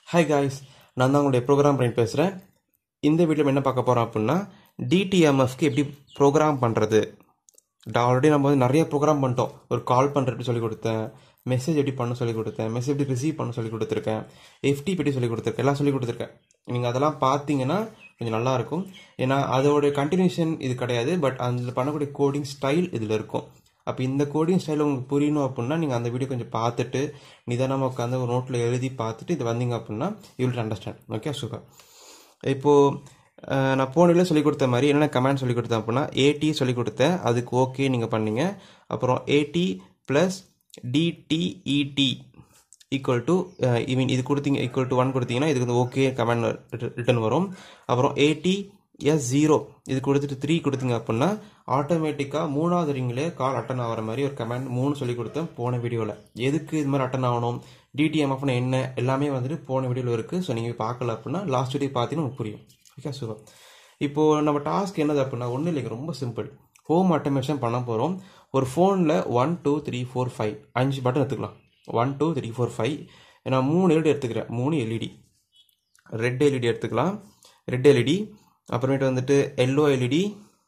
hi guys நான் தான் உங்களுடைய ப்ரோக்ராம் பண்ணி பேசுகிறேன் இந்த வீடியோ என்ன பார்க்க போகிறோம் அப்படின்னா டிடிஎம்எஃப்க்கு எப்படி ப்ரோக்ராம் பண்ணுறது ஆல்ரெடி நம்ம வந்து நிறைய ப்ரோக்ராம் பண்ணிட்டோம் ஒரு கால் பண்ணுற எப்படி சொல்லி கொடுத்தேன் மெசேஜ் எப்படி பண்ண சொல்லி கொடுத்தேன் மெசேஜ் எப்படி ரிசீவ் பண்ண சொல்லி கொடுத்துருக்கேன் எஃப்டி எப்படி சொல்லி கொடுத்துருக்கேன் எல்லாம் சொல்லி கொடுத்துருக்கேன் நீங்கள் அதெல்லாம் பார்த்தீங்கன்னா கொஞ்சம் நல்லா இருக்கும் ஏன்னா அதோட கண்டினியூஷன் இது கிடையாது பட் அதில் பண்ணக்கூடிய கோடிங் ஸ்டைல் இதில் இருக்கும் அப்போ இந்த கோடிங் ஸ்டைல் உங்களுக்கு புரியணும் அப்படின்னா நீங்கள் அந்த வீடியோ கொஞ்சம் பார்த்துட்டு நிதானமாக உட்காந்து ஒரு நோட்டில் எழுதி பார்த்துட்டு இது வந்தீங்க அப்படின்னா you will understand okay super இப்போது அஹ், நான் போன வீடியோ சொல்லி கொடுத்த மாதிரி என்னென்ன கமெண்ட் சொல்லி கொடுத்தேன் அப்படின்னா ஏடி சொல்லி கொடுத்தேன் அதுக்கு ஓகே நீங்கள் பண்ணீங்க அப்புறம் AT plus DDET equal to I mean இது கொடுத்தீங்க ஈக்குவல் டு ஒன் கொடுத்தீங்கன்னா இதுக்கு வந்து ஓகே கமெண்ட் ரிட்டர்ன் வரும் அப்புறம் ஏடி எஸ் ஜீரோ இது கொடுத்துட்டு த்ரீ கொடுத்தீங்க அப்படின்னா ஆட்டோமேட்டிக்காக மூணாவது ரிங்கிலே கால் அட்டன் ஆகிற மாதிரி ஒரு கமெண்ட் மூணு சொல்லி கொடுத்தேன் போன வீடியோவில் எதுக்கு இது மாதிரி அட்டன் ஆகணும் டிடிஎம்எஃப்னு என்ன எல்லாமே வந்துட்டு போன வீடியோவில் இருக்குது ஸோ நீங்கள் பார்க்கல அப்படின்னா லாஸ்ட் வீடியோ பார்த்தீங்கன்னா உங்களுக்கு புரியும் ஓகே சூப்பர் இப்போது நம்ம டாஸ்க் என்னது அப்படின்னா ஒன்றும் இல்லைங்க ரொம்ப சிம்பிள் ஹோம் ஆட்டோமேஷன் பண்ண போகிறோம் ஒரு ஃபோனில் one two three four five அஞ்சு பட்டன் எடுத்துக்கலாம் one two three four five நான் மூணு எல்இடி எடுத்துக்கிறேன் மூணு எல்இடி ரெட் எல்இடி எடுத்துக்கலாம் ரெட் எல்இடி அப்புறமேட்டு வந்துட்டு எல்லோ எல்இடி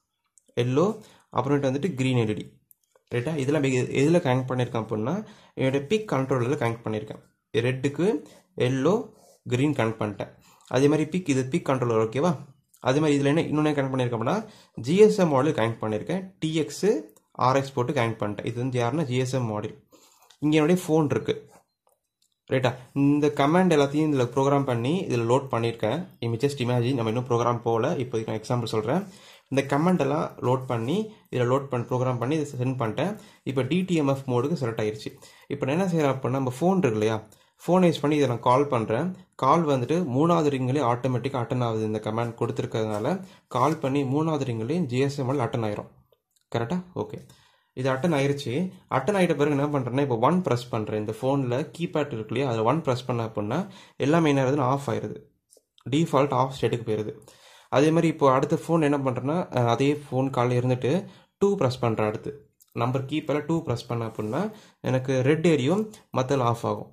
எல்லோ அப்புறமேட்டு வந்துட்டு க்ரீன் எல்இடி ரைட்டா இதெல்லாம் எதில் கனெக்ட் பண்ணியிருக்கேன் அப்படின்னா என்னோடய பிக் கண்ட்ரோலில் கனெக்ட் பண்ணியிருக்கேன் ரெட்டுக்கு எல்லோ க்ரீன் கனெக்ட் பண்ணிட்டேன் அதே மாதிரி பிக் இது பிக் கண்ட்ரோலர் ஓகேவா அதே மாதிரி இதில் என்ன இன்னொன்று கனெக்ட் பண்ணியிருக்கேன் அப்படின்னா ஜிஎஸ்எம் மாடல் கனெக்ட் பண்ணியிருக்கேன் டிஎக்ஸு ஆர்எக்ஸ் போட்டு கனெக்ட் பண்ணிட்டேன் இது வந்து யாருன்னா ஜிஎஸ்எம் மாடல் இங்கே என்னுடைய ஃபோன் இருக்குது ரைட்டா இந்த கமாண்ட் எல்லாத்தையும் இதில் ப்ரோக்ராம் பண்ணி இதில் லோட் பண்ணியிருக்கேன் இமி ஜஸ்ட் இமேஜின் நம்ம இன்னும் ப்ரோக்ராம் போகல இப்போதைக்கு நான் எக்ஸாம்பிள் சொல்கிறேன் இந்த கமெண்ட் எல்லாம் லோட் பண்ணி இதில் லோட் பண்ணி ப்ரோக்ராம் பண்ணி இதை சென்ட் பண்ணிட்டேன் இப்போ டிடிஎம்எஃப் மோடுக்கு செலக்ட் ஆயிருச்சு இப்போ நான் என்ன செய்கிறேன் அப்படின்னா நம்ம ஃபோன் இருக்கு இல்லையா ஃபோன் யூஸ் பண்ணி இதை நான் கால் பண்ணுறேன் கால் வந்துட்டு மூணாவது ரிங்கிலே ஆட்டோமேட்டிக்காக அட்டன் ஆகுது இந்த கமெண்ட் கொடுத்துருக்கிறதுனால கால் பண்ணி மூணாவது ரிங்கிலையும் ஜிஎஸ்எம்எல் அட்டன் ஆயிரும் கரெக்டாக ஓகே இது அட்டன் ஆயிருச்சு அட்டன் ஆகிட்ட பிறகு என்ன பண்ணுறேன்னா இப்போ ஒன் ப்ரெஸ் பண்ணுறேன் இந்த ஃபோனில் கீபேட் இருக்கு இல்லையா அதில் ஒன் ப்ரெஸ் பண்ண அப்படின்னா எல்லாமே என்ன ஆகுதுன்னு ஆஃப் ஆயிடுது டிஃபால்ட் ஆஃப் ஸ்டேட்டுக்கு போயிடுது அதே மாதிரி இப்போ அடுத்த ஃபோன் என்ன பண்ணுறேன்னா அஹ், அதே ஃபோன் காலில் இருந்துட்டு டூ ப்ரெஸ் பண்ணுறேன் அடுத்து நம்பர் கீப்பரில் டூ ப்ரெஸ் பண்ண அப்படின்னா எனக்கு ரெட் ஏரியும் மற்றெல்லாம் ஆஃப் ஆகும்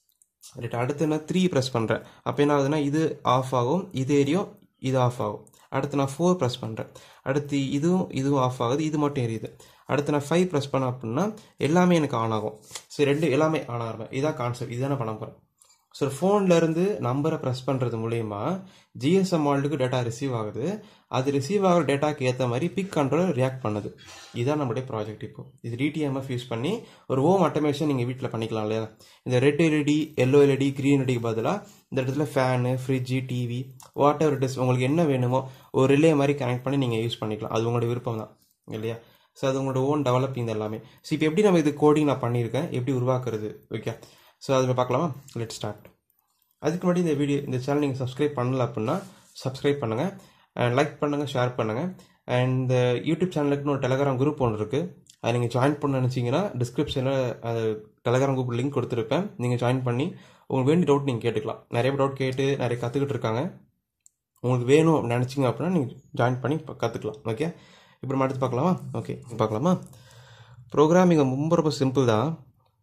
ரைட் அடுத்து நான் த்ரீ ப்ரெஸ் பண்ணுறேன் அப்போ என்ன ஆகுதுன்னா இது ஆஃப் ஆகும் இது ஏரியும் இது ஆஃப் ஆகும் அடுத்து நான் ஃபோர் ப்ரெஸ் பண்ணுறேன் அடுத்து இதுவும் இதுவும் ஆஃப் ஆகுது இது மட்டும் எரியுது அடுத்து நான் ஃபைவ் ப்ரெஸ் பண்ண அப்படின்னா எல்லாமே எனக்கு ஆன் ஆகும் சரி ரெண்டு எல்லாமே ஆன் ஆகிறேன் இதான் கான்செப்ட் இதுதான் நான் பண்ண போகிறேன் ஸோ ஃபோன்ல இருந்து நம்பரை ப்ரெஸ் பண்ணுறது மூலயமா ஜிஎஸ்எம் மால்ட்டுக்கு டேட்டா ரிசீவ் ஆகுது அது ரிசீவ் ஆகிற டேட்டாக்கு ஏற்ற மாதிரி பிக் கண்ட்ரோலர் ரியாக்ட் பண்ணுது இதுதான் நம்மளுடைய ப்ராஜெக்ட் இப்போ இது டிடிஎம்எஃப் யூஸ் பண்ணி ஒரு ஹோம் ஆட்டோமேஷன் நீங்கள் வீட்டில் பண்ணிக்கலாம் இல்லையா இந்த red LED yellow LED green எல்இடிக்கு பதிலாக இந்த இடத்துல fan fridge TV whatever it is உங்களுக்கு என்ன வேணுமோ ஒரு ரிலே மாதிரி கனெக்ட் பண்ணி நீங்கள் யூஸ் பண்ணிக்கலாம் அது உங்களோட விருப்பம் தான் இல்லையா ஸோ அது உங்களோட ஓன் டெவலப்பிங் எல்லாமே ஸோ இப்போ எப்படி நம்ம இது கோடிங் நான் பண்ணியிருக்கேன் எப்படி உருவாக்குறது ஓகே ஸோ அது பார்க்கலாமா லெட் ஸ்டார்ட் அதுக்கு முன்னாடி இந்த வீடியோ இந்த சேனல் நீங்கள் சப்ஸ்கிரைப் பண்ணல அப்படின்னா சப்ஸ்கிரைப் பண்ணுங்கள் அண்ட் லைக் பண்ணுங்கள் ஷேர் பண்ணுங்கள் அண்ட் இந்த யூடியூப் சேனலுக்குன்னு ஒரு டெலகிராம் குரூப் ஒன்று இருக்குது அதை நீங்கள் ஜாயின் பண்ண நினச்சிங்கன்னா டிஸ்கிரிப்ஷனில் அது டெலகிராம் குரூப் லிங்க் கொடுத்துருப்பேன் நீங்கள் ஜாயின் பண்ணி உங்களுக்கு வேண்டிய டவுட் நீங்கள் கேட்டுக்கலாம் நிறைய டவுட் கேட்டு நிறைய கற்றுக்கிட்டு இருக்காங்க உங்களுக்கு வேணும் அப்படின்னு நினச்சிங்க அப்படின்னா நீங்கள் ஜாயின் பண்ணி கற்றுக்கலாம் ஓகே இப்போ நம்ம அடுத்து பார்க்கலாமா ஓகே பார்க்கலாமா ப்ரோக்ராமிங் ரொம்ப ரொம்ப சிம்பிள் தான்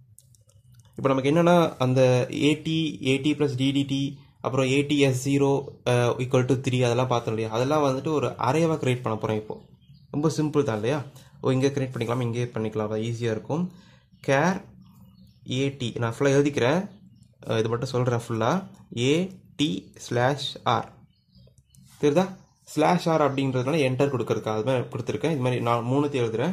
இப்போ நமக்கு என்னென்னா அந்த ஏடி ஏடி ப்ளஸ் டிடிடி அப்புறம் ATS zero equal to three அதெல்லாம் பார்த்தோம் இல்லையா அதெல்லாம் வந்துட்டு ஒரு அரேவாக கிரியேட் பண்ண போகிறோம் இப்போ ரொம்ப சிம்பிள் தான் இல்லையா ஓ இங்கே கிரியேட் பண்ணிக்கலாம் இங்கே பண்ணிக்கலாம் அது ஈஸியாக இருக்கும் கேர் ஏடி நான் ஃபுல்லாக எழுதிக்கிறேன் அஹ் இது மட்டும் சொல்கிறேன் ஃபுல்லாக ஏடி ஸ்லாஷ் ஆர் தெரியுதா ஸ்லாஷ் ஆர் அப்படின்றதுனால என்டர் கொடுக்கறதுக்கு அது மாதிரி கொடுத்துருக்கேன் இது மாதிரி நான் மூணுத்தையும் எழுதுறேன்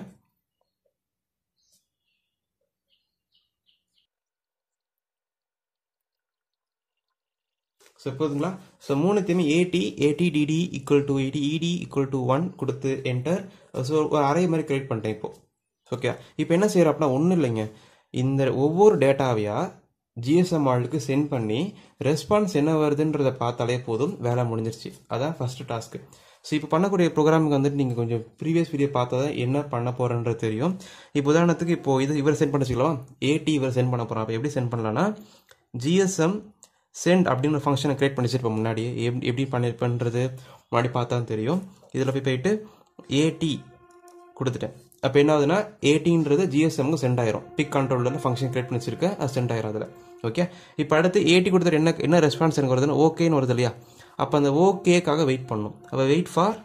ஸோ போதுங்களா ஸோ மூணுத்தையுமே AT AT DD equal to AT ET equal to one கொடுத்து என்டர் ஸோ ஒரு அரை மாதிரி கிரியேட் பண்ணிட்டேன் இப்போ ஓகே இப்போ என்ன செய்யறோம் அப்படின்னா ஒன்றும் இல்லைங்க இந்த ஒவ்வொரு டேட்டாவையா ஜிஎஸ்எம் ஆளுக்கு சென்ட் பண்ணி ரெஸ்பான்ஸ் என்ன வருதுன்றதை பார்த்தாலே போதும் வேலை முடிஞ்சிருச்சு அதான் ஃபர்ஸ்ட் டாஸ்க்கு ஸோ இப்போ பண்ணக்கூடிய ப்ரோக்ராமுக்கு வந்துட்டு நீங்கள் கொஞ்சம் ப்ரீவியஸ் வீடியோ பார்த்தா தான் என்ன பண்ண போகிறன்றது தெரியும் இப்போ உதாரணத்துக்கு இப்போ இது இவர் சென்ட் பண்ண வச்சுக்கலாம் ஏடி இவர் சென்ட் பண்ண போகிறோம் அப்போ எப்படி சென்ட் பண்ணலாம்னா ஜிஎஸ்எம் சென்ட் அப்படின்னு ஒரு ஃபங்க்ஷனை கிரியேட் பண்ணி வச்சிருப்போம் முன்னாடியே எப்படி எப்படி பண்ணிருப்பேன்றது முன்னாடி பார்த்தா தான் தெரியும் இதில் போய் போயிட்டு ஏடி கொடுத்துட்டேன் அப்போ என்ன ஆகுதுன்னா ஏடின்றது ஜிஎஸ்எம்க்கு சென்ட் ஆயிரும் பிக் கண்ட்ரோலில் ஃபங்க்ஷன் கிரியேட் பண்ணி வச்சிருக்கேன் அது சென்ட் ஆயிரும் அதில் ஓகே இப்போ அடுத்து ஏடி கொடுத்துட்டு என்ன என்ன ரெஸ்பான்ஸ் எனக்கு வருதுன்னா ஓகேன்னு வருது இல்லையா அப்போ அந்த ஓகேக்காக வெயிட் பண்ணும் அப்போ வெயிட் ஃபார்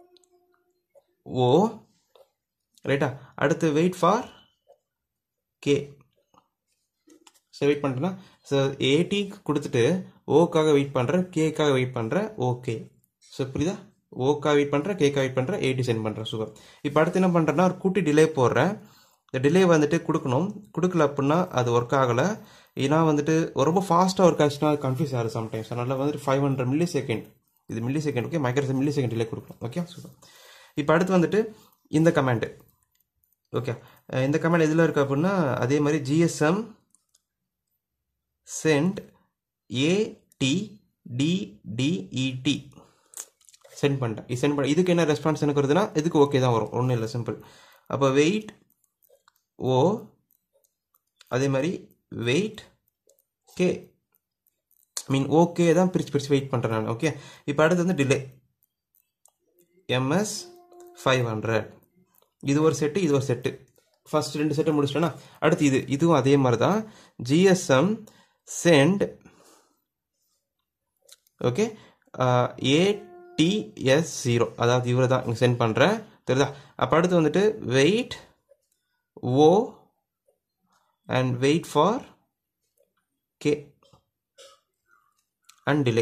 ஓ ரைட்டா அடுத்து wait for K so wait பண்ணிட்டேன்னா ஸோ ஏடி கொடுத்துட்டு ஓக்காக வெயிட் பண்ணுறேன் கேக்காக வெயிட் பண்ணுறேன் ஓகே ஸோ புரியுதா ஓக்காக வெயிட் பண்ணுறேன் கேக்காக வெயிட் பண்ணுறேன் ஏடி சென்ட் பண்ணுறேன் சூப்பர் இப்போ அடுத்து என்ன பண்ணுறேன்னா ஒரு குட்டி டிலே போடுறேன் இந்த டிலே வந்துட்டு கொடுக்கணும் கொடுக்கல அப்படின்னா அது ஒர்க் ஆகலை ஏன்னா வந்துட்டு ரொம்ப ஃபாஸ்ட்டாக ஒர்க் ஆச்சுன்னா அது கன்ஃபியூஸ் ஆகுது சம்டைம்ஸ் அதனால் வந்துட்டு ஃபைவ் ஹண்ட்ரட் மில்லி செகண்ட் இது millisecond okay micro millisecond delay கொடுக்கணும் ஓகே சூப்பர் இப்போ அடுத்து வந்துட்டு இந்த கமாண்டு ஓகே இந்த கமாண்ட் எதில் இருக்குது அப்படின்னா அதே மாதிரி GSM send AT DDET send பண்ணிட்டேன் இது சென்ட் பண்ண இதுக்கு என்ன ரெஸ்பான்ஸ் எனக்கு வருதுன்னா இதுக்கு ஓகே தான் வரும் ஒன்றும் இல்லை சிம்பிள் அப்போ வெயிட் ஓ அதே மாதிரி வெயிட் கே மீன் ஓகே தான் பிரித்து பிரித்து வெயிட் பண்ணுறேன் நான் ஓகே இப்போ அடுத்து வந்து டிலே எம்எஸ் ஃபைவ் ஹண்ட்ரட் இது ஒரு செட்டு இது ஒரு செட்டு ஃபர்ஸ்ட் ரெண்டு செட்டை முடிச்சிட்டேன்னா அடுத்து இது இதுவும் அதே மாதிரி தான் GSM send okay ATS zero அதாவது இவரை தான் இங்கே சென்ட் பண்ணுறேன் தெரியுதா அப்போ அடுத்து வந்துட்டு wait O and wait for K and delay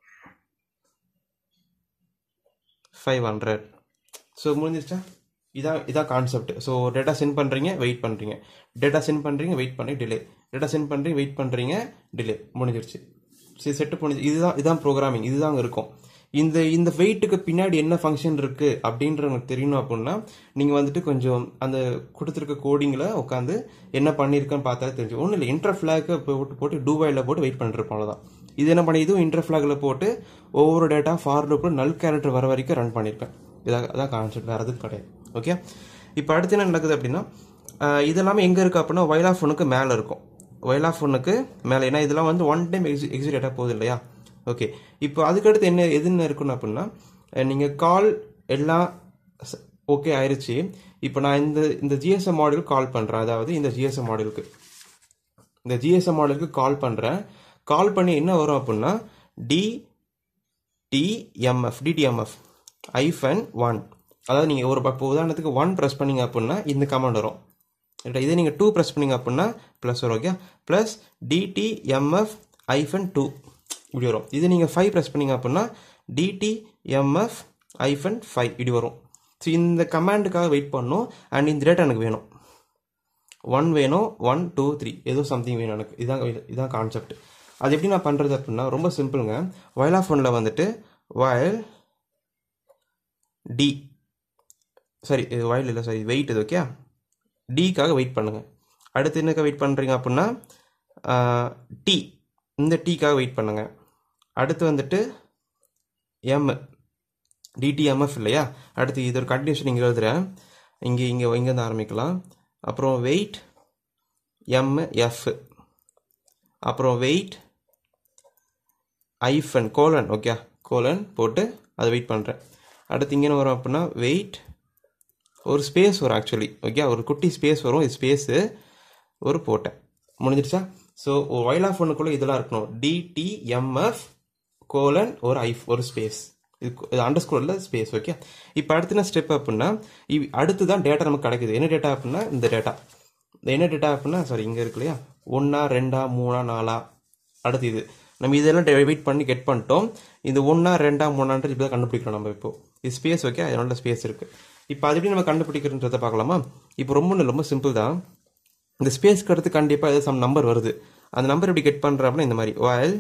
five hundred so முடிஞ்சிருச்சா இதான் இதான் கான்செப்ட் ஸோ டேட்டா சென்ட் பண்ணுறீங்க வெயிட் பண்ணுறீங்க டேட்டா சென்ட் பண்ணுறீங்க வெயிட் பண்ணி டிலே டேட்டா சென்ட் பண்ணுறீங்க வெயிட் பண்ணுறீங்க டிலே முடிஞ்சிருச்சு சரி செட்டு முடிஞ்சு இதுதான் இதுதான் ப்ரோக்ராமிங் இதுதான் இருக்கும் இந்த இந்த வெயிட்டுக்கு பின்னாடி என்ன ஃபங்க்ஷன் இருக்கு அப்படின்ற உங்களுக்கு தெரியணும் அப்படின்னா நீங்கள் வந்துட்டு கொஞ்சம் அந்த கொடுத்துருக்க கோடிங்கில் உட்காந்து என்ன பண்ணியிருக்கேன்னு பார்த்தாலே தெரிஞ்சு ஒன்றும் இல்லை இன்டர் ஃபிளாக்கை போட்டு போட்டு டூபாயில் போட்டு வெயிட் பண்ணிருப்போம் அவ்வளோதான் இது என்ன பண்ணி இதுவும் இன்டர் ஃபிளாகில் போட்டு ஒவ்வொரு டேட்டா ஃபார்வர்டு நல் கேரக்டர் வர வரைக்கும் ரன் பண்ணியிருப்பேன் இதாக அதான் கான்செப்ட் வேறு எதுவும் கிடையாது ஓகே இப்போ அடுத்து என்ன நடக்குது அப்படின்னா இதெல்லாமே எங்கே இருக்குது அப்படின்னா வைலா ஃபோனுக்கு மேலே இருக்கும் வைலா ஃபோனுக்கு மேலே ஏன்னா இதெல்லாம் வந்து ஒன் டைம் எக்ஸி எக்ஸிக்யூட் ஆக போகுது இல்லையா ஓகே இப்போ அதுக்கடுத்து என்ன எதுன்னு இருக்கணும் அப்படின்னா நீங்கள் கால் எல்லாம் ஓகே ஆயிடுச்சு இப்போ நான் இந்த இந்த ஜிஎஸ்எம் மாடலுக்கு கால் பண்ணுறேன் அதாவது இந்த ஜிஎஸ்எம் மாடலுக்கு இந்த ஜிஎஸ்எம் மாடலுக்கு கால் பண்ணுறேன் கால் பண்ணி என்ன வரும் அப்படின்னா D DMF DTMF hyphen one அதாவது நீங்கள் ஒரு இப்போ உதாரணத்துக்கு ஒன் ப்ரெஸ் பண்ணீங்க அப்படின்னா இந்த கமாண்ட் வரும் ரைட்டா இதே நீங்கள் டூ ப்ரெஸ் பண்ணீங்க அப்படின்னா ப்ளஸ் வரும் okay plus DTMF hyphen two இப்படி வரும் இது நீங்கள் ஃபைவ் ப்ரெஸ் பண்ணீங்க அப்படின்னா டிடிஎம்எஃப் ஐஃபன் ஃபைவ் இப்படி வரும் ஸோ இந்த கமாண்டுக்காக வெயிட் பண்ணணும் அண்ட் இந்த டேட்டா எனக்கு வேணும் ஒன் வேணும் ஒன் டூ த்ரீ ஏதோ சம்திங் வேணும் எனக்கு இதான் இதான் கான்செப்ட் அது எப்படி நான் பண்ணுறது அப்படின்னா ரொம்ப சிம்பிளுங்க வயலா ஃபோனில் வந்துட்டு வயல் டி சரி இது வயல் இல்லை சாரி வெயிட் இது ஓகே டிக்காக வெயிட் பண்ணுங்கள் அடுத்து என்னக்காக வெயிட் பண்ணுறீங்க அப்படின்னா டி இந்த டீக்காக வெயிட் பண்ணுங்கள் அடுத்து வந்துட்டு எம் டிடிஎம்எஃப் இல்லையா அடுத்து இது ஒரு கண்டினியூஷன் இங்கே எழுதுகிறேன் இங்கே இங்கே இங்கேருந்து ஆரம்பிக்கலாம் அப்புறம் வெயிட் எம்எஃப் அப்புறம் wait hyphen colon okay colon போட்டு அதை வெயிட் பண்ணுறேன் அடுத்து இங்கே வரும் அப்படின்னா வெயிட் ஒரு ஸ்பேஸ் வரும் ஆக்சுவலி ஓகே ஒரு குட்டி ஸ்பேஸ் வரும் இது ஸ்பேஸு ஒரு போட்டேன் முடிஞ்சிருச்சா ஸோ ஒரு வைலா ஃபோனுக்குள்ளே இதெல்லாம் இருக்கணும் டிடிஎம்எஃப் கோலன் ஒரு ஐஃப் ஒரு ஸ்பேஸ் இது அண்டர் ஸ்கோரில் ஸ்பேஸ் ஓகே இப்போ அடுத்து என்ன ஸ்டெப் அப்படின்னா இவ் அடுத்து தான் டேட்டா நமக்கு கிடைக்குது என்ன டேட்டா அப்படின்னா இந்த டேட்டா என்ன டேட்டா அப்படின்னா சாரி இங்கே இருக்கு இல்லையா ஒன்றா ரெண்டா மூணா நாலா அடுத்து இது நம்ம இதெல்லாம் வெயிட் பண்ணி கெட் பண்ணிட்டோம் இந்த ஒன்றா ரெண்டா மூணான்றது இப்படி தான் கண்டுபிடிக்கிறோம் நம்ம இப்போ இது ஸ்பேஸ் ஓகே அதனால ஸ்பேஸ் இருக்குது இப்போ அது எப்படி நம்ம கண்டுபிடிக்கிறன்றதை பார்க்கலாமா இப்போ ரொம்ப ரொம்ப சிம்பிள் தான் இந்த ஸ்பேஸ்க்கு அடுத்து கண்டிப்பாக ஏதோ சம் நம்பர் வருது அந்த நம்பர் எப்படி கெட் பண்ணுற அப்படின்னா இந்த மாதிரி வயல்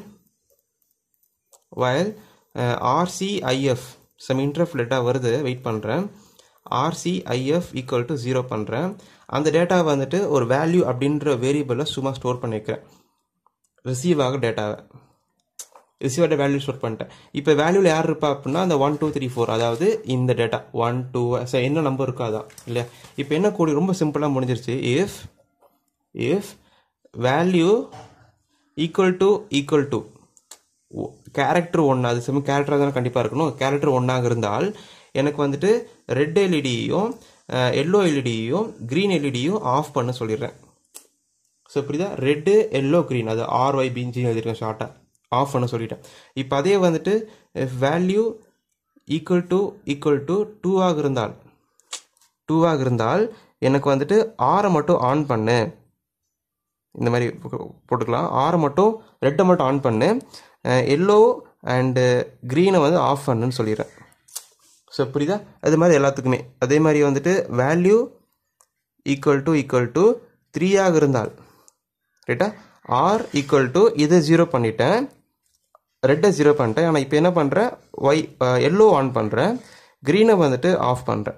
வயல் ஆர்சிஐஎஃப் சம் இன்டர்ஃப் டேட்டா வருது வெயிட் பண்ணுறேன் ஆர்சிஐஎஃப் ஈக்குவல் டு ஜீரோ பண்ணுறேன் அந்த டேட்டா வந்துட்டு ஒரு வேல்யூ அப்படின்ற வேரியபிளில் சும்மா ஸ்டோர் பண்ணியிருக்கிறேன் ரிசீவ் ஆக டேட்டாவை ரிசீவ் ஆகிட்ட வேல்யூ ஸ்டோர் பண்ணிட்டேன் இப்போ வேல்யூவில் யார் இருப்பா அப்படின்னா அந்த ஒன் டூ த்ரீ ஃபோர் அதாவது இந்த டேட்டா ஒன் டூ என்ன நம்பர் இருக்கோ அதான் இல்லையா இப்போ என்ன கூடி ரொம்ப சிம்பிளாக முடிஞ்சிருச்சு if if value equal to equal to character ஒன்று அது செம்ம கேரக்டராக தானே கண்டிப்பாக இருக்கணும் கேரக்டர் ஒன்றாக இருந்தால் எனக்கு வந்துட்டு ரெட் எல்இடியும் எல்லோ எல்இடியையும் க்ரீன் எல்இடியும் ஆஃப் பண்ண சொல்லிடுறேன் ஸோ புரியுதா ரெட்டு எல்லோ க்ரீன் அது ஆர்ஒய் பிஞ்சின்னு எழுதிருக்கேன் ஷார்ட்டாக ஆஃப் பண்ண சொல்லிட்டேன் இப்போ அதே வந்துட்டு value equal to equal to டூவாக இருந்தால் டூவாக இருந்தால் எனக்கு வந்துட்டு ஆரை மட்டும் ஆன் பண்ணு இந்த மாதிரி போட்டுக்கலாம் ஆரை மட்டும் ரெட்டை மட்டும் ஆன் பண்ணு எல்லோ அண்டு க்ரீனை வந்து ஆஃப் பண்ணுன்னு சொல்லிடுறேன் ஸோ புரியுதா அது மாதிரி எல்லாத்துக்குமே அதே மாதிரி வந்துட்டு value equal to equal to த்ரீயாக இருந்தால் ரைட்டா ஆர் ஈக்குவல் டு இதை ஜீரோ பண்ணிட்டேன் ரெட்டை ஜீரோ பண்ணிட்டேன் ஆனால் இப்போ என்ன பண்ணுறேன் ஒய் எல்லோ ஆன் பண்ணுறேன் க்ரீனை வந்துட்டு ஆஃப் பண்ணுறேன்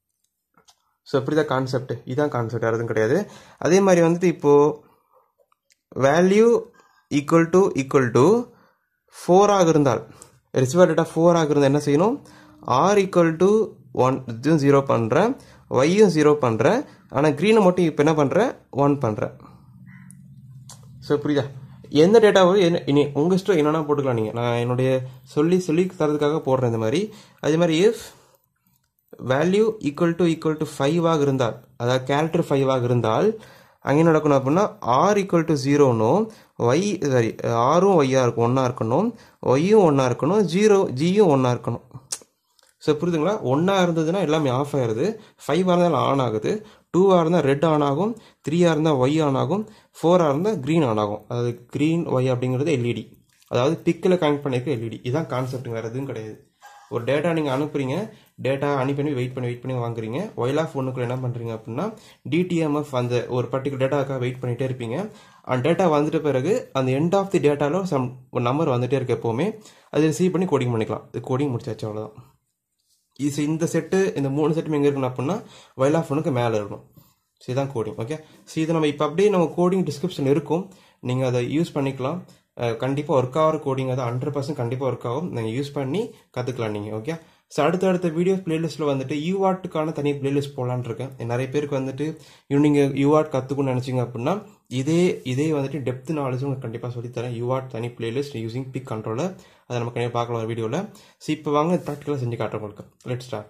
ஸோ இப்படி தான் கான்செப்ட் இதுதான் கான்செப்ட் வேறு எதுவும் கிடையாது அதே மாதிரி வந்துட்டு இப்போது value equal to equal to ஃபோராக இருந்தால் ரிசீவர் டேட்டா ஃபோராக இருந்தால் என்ன செய்யணும் ஆர் ஈக்குவல் டு ஒன் இதுவும் ஜீரோ பண்ணுறேன் ஒய்யும் ஜீரோ பண்ணுறேன் ஆனால் க்ரீனை மட்டும் இப்போ என்ன பண்ணுறேன் ஒன் பண்ணுறேன் ஸோ புரியுதா எந்த டேட்டாவும் என்ன இனி உங்கள் இஷ்டம் என்னென்னா போட்டுக்கலாம் நீங்கள் நான் என்னுடைய சொல்லி சொல்லி தரதுக்காக போடுறேன் இந்த மாதிரி அதே மாதிரி if value equal to equal to ஃபைவாக இருந்தால் அதாவது கேரக்டர் ஃபைவாக இருந்தால் அங்கே நடக்கணும் அப்படின்னா ஆர் ஈக்குவல் டு ஜீரோனும் ஒய் சாரி ஆரும் ஒய்யாக இருக்கும் ஒன்றா இருக்கணும் ஒய்யும் ஒன்றா இருக்கணும் ஜீரோ ஜியும் ஒன்றா இருக்கணும் ஸோ புரியுதுங்களா ஒன்றா இருந்ததுன்னா எல்லாமே ஆஃப் ஆயிடுது ஃபைவாக இருந்தால் ஆன் ஆகுது டூவாக இருந்தால் ரெட் ஆன் ஆகும் த்ரீயாக இருந்தால் ஒய் ஆன் ஆகும் ஃபோராக இருந்தால் க்ரீன் ஆன் ஆகும் அதாவது க்ரீன் ஒய் அப்படிங்கிறது எல்இடி அதாவது பிக்கில் கனெக்ட் பண்ணியிருக்க எல்இடி இதுதான் கான்செப்ட் வேறு எதுவும் கிடையாது ஒரு டேட்டா நீங்கள் அனுப்புறீங்க டேட்டா அனுப்பி வெயிட் பண்ணி வெயிட் பண்ணி வாங்குறீங்க ஒயில் ஆஃப் ஒன்றுக்குள்ள என்ன பண்ணுறீங்க அப்படின்னா டிடிஎம்எஃப் அந்த ஒரு பர்டிகுலர் டேட்டாக்காக வெயிட் பண்ணிகிட்டே இருப்பீங்க அந்த டேட்டா வந்துட்ட பிறகு அந்த எண்ட் ஆஃப் தி டேட்டாவில் சம் ஒரு நம்பர் வந்துட்டே இருக்க எப்போவுமே அதை ரிசீவ் பண்ணி கோடிங் பண்ணிக்கலாம் இது கோடிங் முடிச்சாச்சு அவ்வளோதான் இது இந்த செட்டு இந்த மூணு செட்டும் எங்கே இருக்கணும் அப்படின்னா ஒயில் ஆஃப் ஒனுக்கு மேலே இருக்கணும் ஸோ இதுதான் கோடிங் ஓகே ஸோ இது நம்ம இப்போ அப்படியே நம்ம கோடிங் டிஸ்கிரிப்ஷன் இருக்கும் நீங்கள் அதை யூஸ் பண்ணிக்கலாம் கண்டிப்பாக ஒர்க் ஆகிற கோடிங் அது ஹண்ட்ரட் பர்சன்ட் கண்டிப்பாக ஒர்க் ஆகும் நீங்கள் யூஸ் பண்ணி கற்றுக்கலாம் நீங்கள் ஓகே ஸோ அடுத்த அடுத்த வீடியோ பிளேலிஸ்ட்டில் வந்துட்டு யூஆர்ட்டுக்கான தனி பிளேலிஸ்ட் போகலான்னு இருக்கேன் நிறைய பேருக்கு வந்துட்டு இன்னும் நீங்கள் யூஆர்ட் கற்றுக்கணும்னு நினச்சிங்க அப்படின்னா இதே இதே வந்துட்டு டெப்த் நாலேஜ் உங்களுக்கு கண்டிப்பாக சொல்லித்தரேன் யூஆர்ட் தனி பிளேலிஸ்ட் யூசிங் பிக் கண்ட்ரோலர் அதை நம்ம கண்டிப்பாக பார்க்கலாம் வீடியோவில் ஸோ இப்போ வாங்க ப்ராக்டிக்கலாக செஞ்சு காட்டுறேன் உங்களுக்கு லெட் ஸ்டார்ட்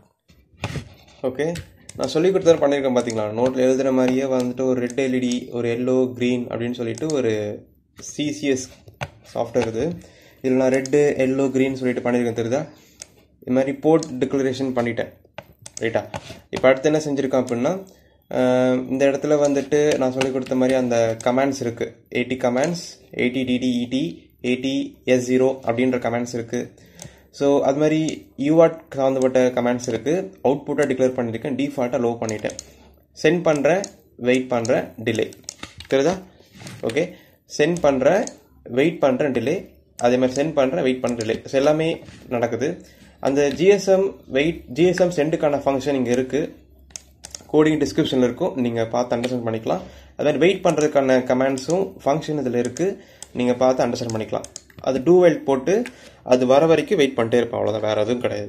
ஓகே நான் சொல்லி கொடுத்தது பண்ணியிருக்கேன் பார்த்தீங்களா நோட்டில் எழுதுகிற மாதிரியே வந்துட்டு ஒரு ரெட் எல்இடி ஒரு எல்லோ க்ரீன் அப்படின்னு சொல்லிட்டு ஒரு சிசிஎஸ் சாஃப்ட்வேர் இது இதில் நான் ரெட்டு எல்லோ க்ரீன் சொல்லிட்டு பண்ணியிருக்கேன் தெரியுதா இது மாதிரி போர்ட் டிக்ளரேஷன் பண்ணிட்டேன் ரைட்டா இப்போ அடுத்து என்ன செஞ்சுருக்கேன் அப்படின்னா இந்த இடத்துல வந்துட்டு நான் சொல்லி கொடுத்த மாதிரி அந்த கமாண்ட்ஸ் இருக்குது AT commands AT DDET AT S zero அப்படின்ற கமாண்ட்ஸ் இருக்குது ஸோ அது மாதிரி யூஆர்ட் சம்மந்தப்பட்ட கமெண்ட்ஸ் இருக்குது அவுட்புட்டாக டிக்ளேர் பண்ணியிருக்கேன் டிஃபால்ட்டாக லோ பண்ணிட்டேன் சென்ட் பண்ணுறேன் வெயிட் பண்ணுறேன் டிலே தெரியுதா ஓகே சென்ட் பண்ணுறேன் வெயிட் பண்ணுறேன் டிலே அதே மாதிரி சென்ட் பண்ணுறேன் வெயிட் பண்ணுற டிலே ஸோ எல்லாமே நடக்குது அந்த ஜிஎஸ்எம் வெயிட் ஜிஎஸ்எம் சென்டுக்கான ஃபங்க்ஷன் இங்கே இருக்குது கோடிங் டிஸ்கிரிப்ஷனில் இருக்கும் நீங்கள் பார்த்து அண்டர்ஸ்டாண்ட் பண்ணிக்கலாம் அது மாதிரி வெயிட் பண்ணுறதுக்கான கமெண்ட்ஸும் ஃபங்க்ஷன் இதில் இருக்குது நீங்கள் பார்த்து அண்டர்ஸ்டாண்ட் பண்ணிக்கலாம் அது டூ வெல் போட்டு அது வர வரைக்கும் வெயிட் பண்ணிட்டே இருப்பேன் அவ்வளோதான் வேறு எதுவும் கிடையாது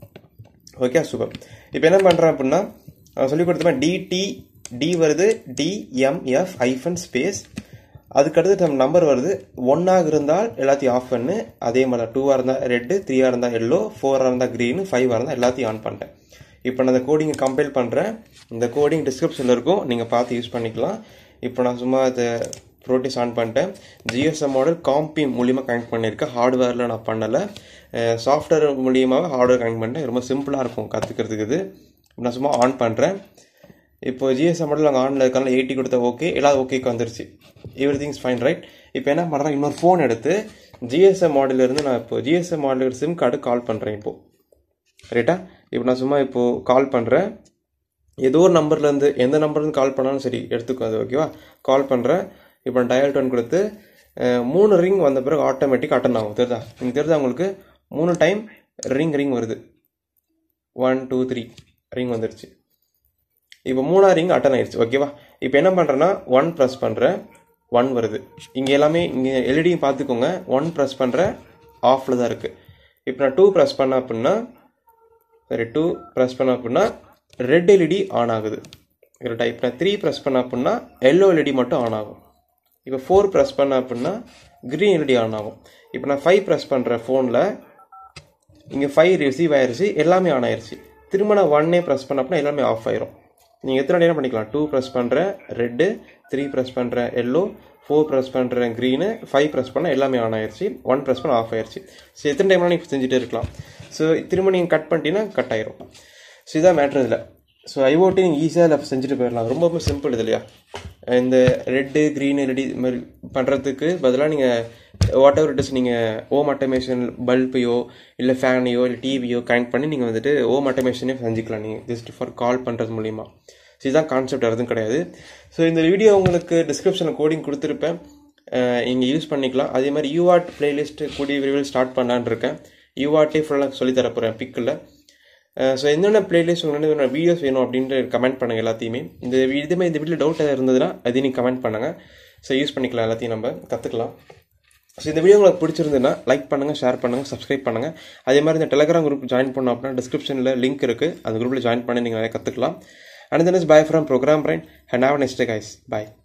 ஓகே சூப்பர் இப்போ என்ன பண்ணுறேன் அப்படின்னா நான் சொல்லி கொடுத்தேன் டிடி டி வருது டிஎம்எஃப் ஐஃபன் ஸ்பேஸ் அதுக்கடுத்து நம்ம நம்பர் வருது ஒன்னாக இருந்தால் எல்லாத்தையும் ஆஃப் பண்ணு அதே மாதிரி டூவாக இருந்தால் ரெட்டு த்ரீயாக இருந்தால் எல்லோ ஃபோராக இருந்தால் க்ரீனு ஃபைவாக இருந்தால் எல்லாத்தையும் ஆன் பண்ணிட்டேன் இப்போ நான் அந்த கோடிங்கை கம்பைல் பண்ணுறேன் இந்த கோடிங் டிஸ்கிரிப்ஷனில் இருக்கும் நீங்கள் பார்த்து யூஸ் பண்ணிக்கலாம் இப்போ நான் சும்மா அதை ப்ரோட்டிஸ் ஆன் பண்ணிட்டேன் ஜிஎஸ்எம் மாடல் காம்பி மூலியமாக கனெக்ட் பண்ணியிருக்கேன் ஹார்ட்வேரில் நான் பண்ணலை சாஃப்ட்வேர் மூலியமாக ஹார்ட்வேர் கனெக்ட் பண்ணிட்டேன் ரொம்ப சிம்பிளாக இருக்கும் கற்றுக்கிறதுக்கு இது நான் சும்மா ஆன் பண்ணுறேன் இப்போ ஜிஎஸ்எம் மாடல் நாங்கள் ஆனில் இருக்கால எயிட்டி கொடுத்த ஓகே எல்லாரும் ஓகேக்கு வந்துருச்சு எவ்ரி திங்ஸ் ஃபைன் ரைட் இப்போ என்ன பண்ணுறேன் இன்னொரு ஃபோன் எடுத்து ஜிஎஸ்எம் மாடலேருந்து நான் இப்போ GSM model SIM card call பண்ணுறேன் இப்போது ரைட்டா இப்போ நான் சும்மா இப்போது கால் பண்ணுறேன் ஏதோ ஒரு நம்பர்லேருந்து எந்த நம்பர்லேருந்து கால் பண்ணாலும் சரி எடுத்துக்கோ அது ஓகேவா கால் பண்ணுறேன் இப்போ நான் டயல் டோன் கொடுத்து மூணு ரிங் வந்த பிறகு ஆட்டோமேட்டிக் அட்டன் ஆகும் தெரியுதா நீங்கள் தெரியுதா உங்களுக்கு மூணு டைம் ரிங் ரிங் வருது ஒன் டூ த்ரீ ரிங் வந்துருச்சு இப்போ மூணாவது ரிங் அட்டன் ஆயிடுச்சு ஓகேவா இப்போ என்ன பண்ணுறேன்னா ஒன் ப்ரெஸ் பண்ணுறேன் ஒன் வருது இங்கே எல்லாமே இங்கே எல்இடியும் பார்த்துக்கோங்க ஒன் ப்ரெஸ் பண்ணுறேன் ஆஃபில் தான் இருக்குது இப்போ நான் டூ ப்ரெஸ் பண்ண அப்படின்னா சரி டூ ப்ரெஸ் பண்ண அப்படின்னா ரெட் எல்இடி ஆன் ஆகுது கரெக்டாக இப்போ நான் த்ரீ ப்ரெஸ் பண்ண அப்படின்னா எல்லோ எல்இடி மட்டும் ஆன் ஆகும் இப்போ ஃபோர் ப்ரெஸ் பண்ண அப்படின்னா க்ரீன் எல்இடி ஆன் ஆகும் இப்போ நான் ஃபைவ் ப்ரெஸ் பண்ணுற ஃபோனில் இங்கே ஃபைவ் ரிசீவ் ஆயிடுச்சு எல்லாமே ஆன் ஆயிடுச்சு திரும்ப நான் ஒன்னே ப்ரெஸ் பண்ண அப்படின்னா எல்லாமே ஆஃப் ஆயிரும் நீங்கள் எத்தனை நேரம் பண்ணிக்கலாம் டூ ப்ரெஸ் பண்ணுறேன் ரெட்டு த்ரீ ப்ரெஸ் பண்ணுறேன் எல்லோ ஃபோர் ப்ரெஸ் பண்ணுறேன் க்ரீனு ஃபைவ் ப்ரெஸ் பண்ண எல்லாமே ஆன் ஆயிடுச்சு ஒன் ப்ரெஸ் பண்ண ஆஃப் ஆயிடுச்சு ஸோ எத்தனை டைம்லாம் நீங்கள் செஞ்சுட்டே இருக்கலாம் ஸோ திரும்ப நீங்கள் கட் பண்ணிட்டீங்கன்னா கட் ஆயிரும் ஸோ இதான் மேட்ரு இதில் ஸோ ஐஓடி நீங்கள் ஈஸியாக இதில் செஞ்சுட்டு போயிடலாம் ரொம்ப ரொம்ப சிம்பிள் இது இல்லையா இந்த ரெட்டு க்ரீனு ரெடி இது மாதிரி பண்ணுறதுக்கு பதிலாக நீங்கள் வாட் எவர் இட் இஸ் நீங்கள் ஓம் ஆட்டோமேஷன் பல்பையோ இல்லை ஃபேனையோ இல்லை டிவியோ கனெக்ட் பண்ணி நீங்கள் வந்துட்டு ஓம் ஆட்டோமேஷனே செஞ்சுக்கலாம் நீங்கள் ஜஸ்ட் ஃபார் கால் பண்ணுறது மூலிமா ஸோ இதுதான் கான்செப்ட் எதுவும் கிடையாது ஸோ இந்த வீடியோ உங்களுக்கு டிஸ்கிரிப்ஷனில் கோடிங் கொடுத்துருப்பேன் இங்கே யூஸ் பண்ணிக்கலாம் அதே மாதிரி யூஆர்ட் பிளேலிஸ்ட் கூடிய விரைவில் ஸ்டார்ட் பண்ணலான்னு இருக்கேன் யூஆர்ட்டே ஃபுல்லாக சொல்லி தரப்போகிறேன் பிக்கில் ஸோ என்னென்ன பிளேலிஸ்ட் உங்களுக்கு வீடியோஸ் வேணும் அப்படின்ட்டு கமெண்ட் பண்ணுங்கள் எல்லாத்தையுமே இந்த இதுமாதிரி இந்த வீடியோ டவுட் எதாவது இருந்ததுன்னா அதையும் நீங்கள் கமெண்ட் பண்ணுங்கள் ஸோ யூஸ் பண்ணிக்கலாம் எல்லாத்தையும் நம்ம கற்றுக்கலாம் ஸோ இந்த வீடியோ உங்களுக்கு பிடிச்சிருந்ததுன்னா லைக் பண்ணுங்கள் ஷேர் பண்ணுங்கள் சப்ஸ்கிரைப் பண்ணுங்கள் அதே மாதிரி இந்த டெலிகிராம் குரூப் ஜாயின் பண்ணோம் அப்படின்னா டிஸ்கிரிப்ஷனில் லிங்க் இருக்குது அந்த குரூப்பில் ஜாயின் பண்ணி நீங்கள் நிறைய கற்றுக்கலாம் and then is bye from Program Brain and have next guys bye